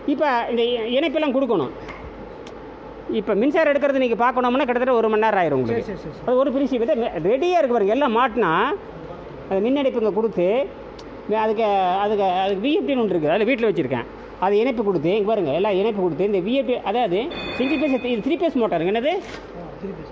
இப்போ இந்த இ- இணைப்பெல்லாம் கொடுக்கணும் இப்போ மின்சாரம் எடுக்கிறது நீங்கள் பார்க்கணும்னா கிட்டத்தட்ட ஒரு மணி நேரம் ஆயிரும் சரி உங்களுக்கு சரி சரி அது ஒரு பிரிச்சு வித ரெடியாக இருக்கு பாருங்க எல்லாம் மாட்டினா அது மின்னடிப்புங்க கொடுத்து வே- அதுக்கு அதுக்கு அதுக்கு விஎஃப்டின்னு ஒன்று இருக்குது அதில் வீட்டில் வச்சுருக்கேன் அது இணைப்பு கொடுத்து இங்கே பாருங்க எல்லாம் இணைப்பு கொடுத்து இந்த விஎஃப்டி அதாவது சிங்கிள் பேஸ் இது த்ரீ பேஸ் மோட்டாருங்க என்னது சரி பேசு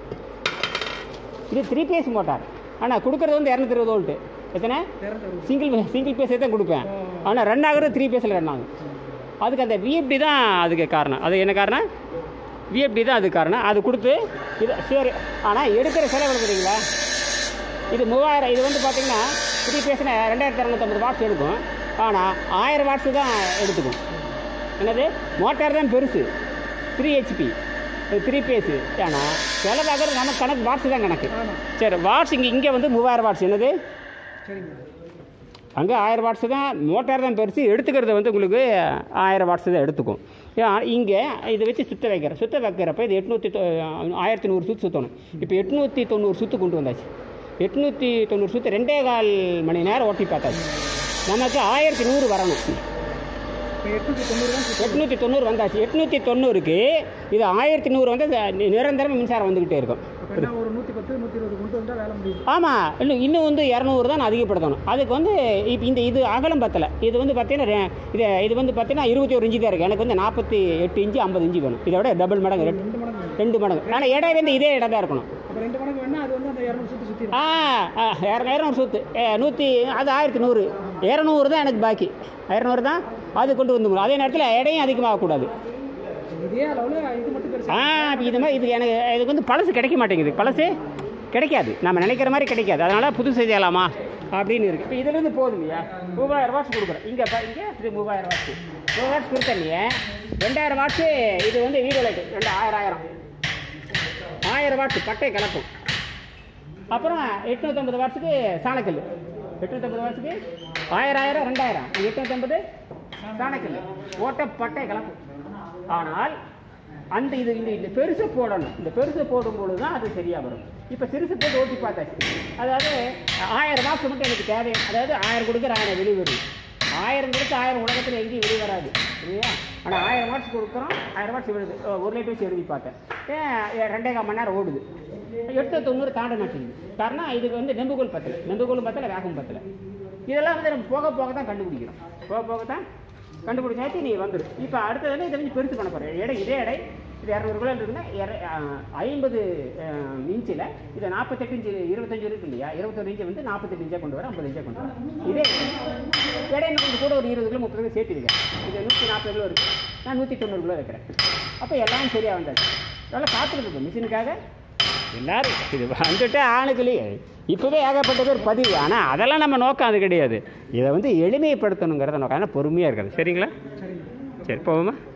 இது த்ரீ பேஸ் மோட்டார் ஆனால் கொடுக்குறது வந்து இரநூத்தி இருபது வோல்ட்டு எத்தனை இரநூத்தி சிங்கிள் சிங்கிள் பேஸே தான் கொடுப்பேன் ஆனால் ரன் ஆகுறது த்ரீ பேஸில் ரன் ஆகும் அதுக்கு அந்த விஎஃப்டி தான் அதுக்கு காரணம் அது என்ன காரணம் விஎஃப்டி தான் அதுக்கு காரணம் அது கொடுத்து இது சரி ஆனால் எடுக்கிற செலவு தெரியுங்களா இது மூவாயிரம் இது வந்து பார்த்தீங்கன்னா த்ரீ பேஸ்னா ரெண்டாயிரத்தி இரநூத்தம்பது வாட்ஸ் எடுக்கும் ஆனால் ஆயிரம் வாட்ஸ் தான் எடுத்துக்கும் என்னது மோட்டார் தான் பெருசு த்ரீ ஹெச்பி த்ரீ பேஸு ஆனால் செலவாகிறது நமக்கு கணக்கு வாட்ஸ் தான் கணக்கு ஆமாம் சரி வாட்ஸ் இங்கே இங்கே வந்து மூவாயிரம் வாட்ஸ் என்னது சரிங்க அங்கே ஆயிரம் வாட்ஸ் தான் மோட்டார் தான் பெருசு எடுத்துக்கிறது வந்து உங்களுக்கு ஆயிரம் வாட்ஸ் தான் எடுத்துக்கும் ஏன் இங்கே இதை வச்சு சுத்த வைக்கிறேன் சுத்த வைக்கிறப்ப இது எட்நூற்றி ஆயிரத்தி நூறு சுற்று சுற்றணும் இப்போ எட்நூற்றி தொண்ணூறு சுற்று கொண்டு வந்தாச்சு எட்நூற்றி தொண்ணூறு சுற்று ரெண்டே கால் மணி நேரம் ஓட்டி பார்த்தாச்சு நமக்கு ஆயிரத்தி நூறு வரணும் இப்போ எட்நூற்றி தொண்ணூறு தான் சுத்தம். எட்நூற்றி தொண்ணூறு வந்தாச்சு எட்நூற்றி தொண்ணூறுக்கு இது ஆயிரத்தி நூறு வந்து நி- நிரந்தரமாக மின்சாரம் வந்துக்கிட்டே இருக்கும் அப்போ என்ன ஒரு நூற்றி பத்து நூற்றி இருபது கொண்டு வந்தால் வேலை முடியுது ஆமாம் இன்னும் இன்னும் வந்து இரநூறு தான் அதிகப்படுத்தணும் அதுக்கு வந்து இப்போ இந்த இது அகலம் பத்தலை இது வந்து பார்த்தீங்கன்னா ரெ- இது இது வந்து பார்த்தீங்கன்னா இருபத்தி ஒரு இன்ச்சு தான் இருக்குது எனக்கு வந்து நாற்பத்தி எட்டு இன்ச்சு ஐம்பது இன்ச்சு வேணும் இதோட டபுள் மடங்கு ரெண்டு ரெண்டு மடங்கு வேணும். ரெண்டு மடங்கு ஆனால் இடம் வந்து இதே இடம் தான் இருக்கணும் அப்போ ரெண்டு மடங்கு வேணா அது வந்து அந்த இரநூறு சுற்றி சுற்றி ஆ ஆ, இர- இரநூறு சுத்து ஏ, நூற்றி அது ஆயிரத்தி நூறு இரநூறு தான் எனக்கு பாக்கி இரநூறு தான் அது கொண்டு வந்து அதே நேரத்தில் இடையும் அதிகமாகக்கூடாது இதே அளவில் இது மட்டும் பெருசு ஆ இப்ப இது மாதிரி இது எனக்கு இதுக்கு வந்து பழசு கிடைக்க மாட்டேங்குது பழசு கிடைக்காது நம்ம நினைக்கிற மாதிரி கிடைக்காது அதனால் புது செய்யலாமா அப்படின்னு இருக்குது இப்போ இதுலேருந்து போகுது இல்லையா மூவாயிரம் வாட்ஸ் கொடுக்குறோம் இங்கே இங்கே இது மூவாயிரம் வாட்ஸ் மூவாயிரம் வாட்ஸ் கொடுத்தனியே ரெண்டாயிரம் வாட்ஸு இது வந்து வீடியோ லைட்டு ரெண்டு ஆயிரம் ஆயிரம் ஆயிரம் வாட்ஸ் பட்டை கலக்கும் அப்புறம் எட்நூற்றம்பது வாட்ஸுக்கு சாணக்கல் எட்நூற்றம்பது வாட்ஸுக்கு ஆயிரம் ஆயிரம் ரெண்டாயிரம் எட்நூற்றம்பது சாணக்கல் ஓட்ட பட்டை கலக்கும் ஆனால் அந்த இது இந்த இந்த பெருசு போடணும் இந்த பெருசு போடும்பொழுது தான் அது சரியாக வரும் இப்போ சிறுசு போட்டு ஓட்டி பார்த்தாச்சு அதாவது ஆயிரம் வாட்ஸ் மட்டும் எனக்கு தேவை அதாவது ஆயிரம் கொடுக்குற ஆயிரம் வெளியே வரும் ஆயிரம் கொடுத்து ஆயிரம் உலகத்தில் எங்கேயும் வெளியே வராது இல்லையா ஆனால் ஆயிரம் வாட்ஸ் கொடுக்குறோம் ஆயிரம் வாட்ஸ் விழுது அஹ் ஒரு லைட் வச்சு எழுதி பார்த்தேன் ஏன் ஏன் ரெண்டே கால் மணி நேரம் ஓடுது எட்டு தொண்ணூறு தாண்ட மாட்டேங்குது காரணம் இதுக்கு வந்து நெம்புகோல் பத்தலை நெம்புகோலும் பத்தலை வேகம் பத்தலை இதெல்லாம் வந்து நம்ம போக போக தான் கண்டுபிடிக்கிறோம் போக போக தான் கண்டுபிடிச்சாச்சு நீ வந்துடும் இப்போ அடுத்தது வந்து இதை வந்து பெருசு பண்ண போகிறேன் எடை இதே எடை இது இரநூறு கிலோ இருக்குன்னா இர- அஹ், ஐம்பது அஹ், இன்ச்சில் இதை நாற்பத்தெட்டு இன்ச்சு இருபத்தஞ்சு இருக்கு இல்லையா இருபத்தொரு இன்ச்சை வந்து நாற்பத்தெட்டு இன்ச்சாக கொண்டு வர ஐம்பது இன்ச்சாக கொண்டு வர இதே எடை இன்னும் கொஞ்சம் கூட ஒரு இருபது கிலோ முப்பது கிலோ சேர்த்து வைக்கிறேன் இது நூற்றி நாற்பது கிலோ இருக்குது நான் நூற்றி தொண்ணூறு கிலோ வைக்கிறேன் அப்போ எல்லாம் சரியாக வந்தாச்சு நல்லா காத்துக்கிட்டு இருக்கும் மிஷினுக்காக எல்லாரும் இது வந்துட்டு ஆணுக்குள்ளேயே இப்போவே ஏகப்பட்ட பேர் பதிவு ஆனால் அதெல்லாம் நம்ம நோக்கம் அது கிடையாது இதை வந்து எளிமைப்படுத்தணுங்கிறத நோக்கம் ஆனால் பொறுமையாக இருக்காது சரிங்களா சரிங்க சரி போவோமா